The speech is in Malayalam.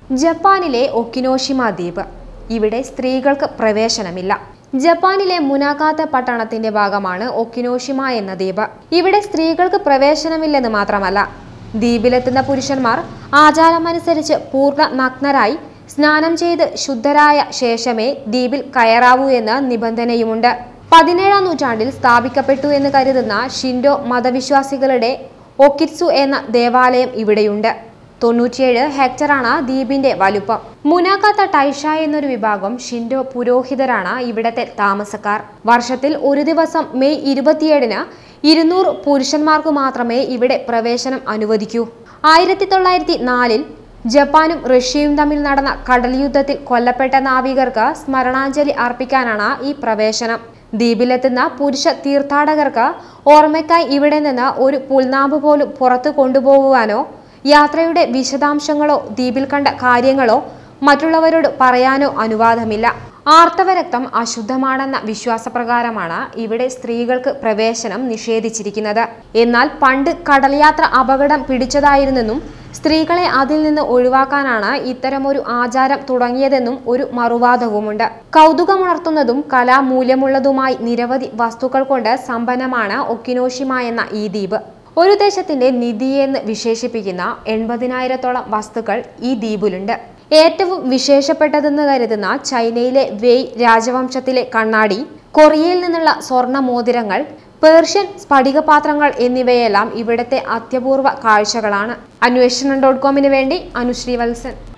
ജപ്പാനിലെ ഒക്കിനോഷിമ ദ്വീപ് ഇവിടെ സ്ത്രീകൾക്ക് പ്രവേശനമില്ല ജപ്പാനിലെ മുനാകാത്ത പട്ടണത്തിന്റെ ഭാഗമാണ് ഒക്കിനോഷിമ എന്ന ദ്വീപ് ഇവിടെ സ്ത്രീകൾക്ക് പ്രവേശനമില്ലെന്ന് മാത്രമല്ല ദ്വീപിലെത്തുന്ന പുരുഷന്മാർ ആചാരമനുസരിച്ച് പൂർണ്ണ നഗ്നരായി സ്നാനം ചെയ്ത് ശുദ്ധരായ ശേഷമേ ദ്വീപിൽ കയറാവൂ എന്ന നിബന്ധനയുമുണ്ട് പതിനേഴാം നൂറ്റാണ്ടിൽ സ്ഥാപിക്കപ്പെട്ടു എന്ന് കരുതുന്ന ഷിൻഡോ മതവിശ്വാസികളുടെ ഒക്കിറ്റ്സു എന്ന ദേവാലയം ഇവിടെയുണ്ട് തൊണ്ണൂറ്റിയേഴ് ഹെക്ടറാണ് ദ്വീപിന്റെ വലുപ്പം മുനാക്കാത്ത ടൈഷ എന്നൊരു വിഭാഗം ഷിൻഡോ പുരോഹിതരാണ് ഇവിടത്തെ താമസക്കാർ വർഷത്തിൽ ഒരു ദിവസം മെയ് ഇരുപത്തിയേഴിന് ഇരുന്നൂറ് പുരുഷന്മാർക്ക് മാത്രമേ ഇവിടെ പ്രവേശനം അനുവദിക്കൂ ആയിരത്തി തൊള്ളായിരത്തി നാലിൽ ജപ്പാനും റഷ്യയും തമ്മിൽ നടന്ന കടൽ യുദ്ധത്തിൽ കൊല്ലപ്പെട്ട നാവികർക്ക് സ്മരണാഞ്ജലി അർപ്പിക്കാനാണ് ഈ പ്രവേശനം ദ്വീപിലെത്തുന്ന പുരുഷ തീർത്ഥാടകർക്ക് ഓർമ്മയ്ക്കായി ഇവിടെ നിന്ന് ഒരു പുൽനാമ്പ് പോലും പുറത്തു കൊണ്ടുപോകുവാനോ യാത്രയുടെ വിശദാംശങ്ങളോ ദ്വീപിൽ കണ്ട കാര്യങ്ങളോ മറ്റുള്ളവരോട് പറയാനോ അനുവാദമില്ല ആർത്തവരക്തം അശുദ്ധമാണെന്ന വിശ്വാസപ്രകാരമാണ് ഇവിടെ സ്ത്രീകൾക്ക് പ്രവേശനം നിഷേധിച്ചിരിക്കുന്നത് എന്നാൽ പണ്ട് കടൽയാത്ര അപകടം പിടിച്ചതായിരുന്നെന്നും സ്ത്രീകളെ അതിൽ നിന്ന് ഒഴിവാക്കാനാണ് ഇത്തരമൊരു ആചാരം തുടങ്ങിയതെന്നും ഒരു മറുവാദവുമുണ്ട് കൗതുകമുണർത്തുന്നതും കലാമൂല്യമുള്ളതുമായി നിരവധി വസ്തുക്കൾ കൊണ്ട് സമ്പന്നമാണ് ഒക്കിനോഷിമ എന്ന ഈ ദ്വീപ് ഒരു ദേശത്തിന്റെ നിധിയെന്ന് വിശേഷിപ്പിക്കുന്ന എൺപതിനായിരത്തോളം വസ്തുക്കൾ ഈ ദ്വീപിലുണ്ട് ഏറ്റവും വിശേഷപ്പെട്ടതെന്ന് കരുതുന്ന ചൈനയിലെ വെയ് രാജവംശത്തിലെ കണ്ണാടി കൊറിയയിൽ നിന്നുള്ള സ്വർണ്ണ മോതിരങ്ങൾ പേർഷ്യൻ സ്ഫടികപാത്രങ്ങൾ എന്നിവയെല്ലാം ഇവിടുത്തെ അത്യപൂർവ കാഴ്ചകളാണ് അന്വേഷണം ഡോട്ട് കോമിന് വേണ്ടി അനുശ്രീ വത്സൻ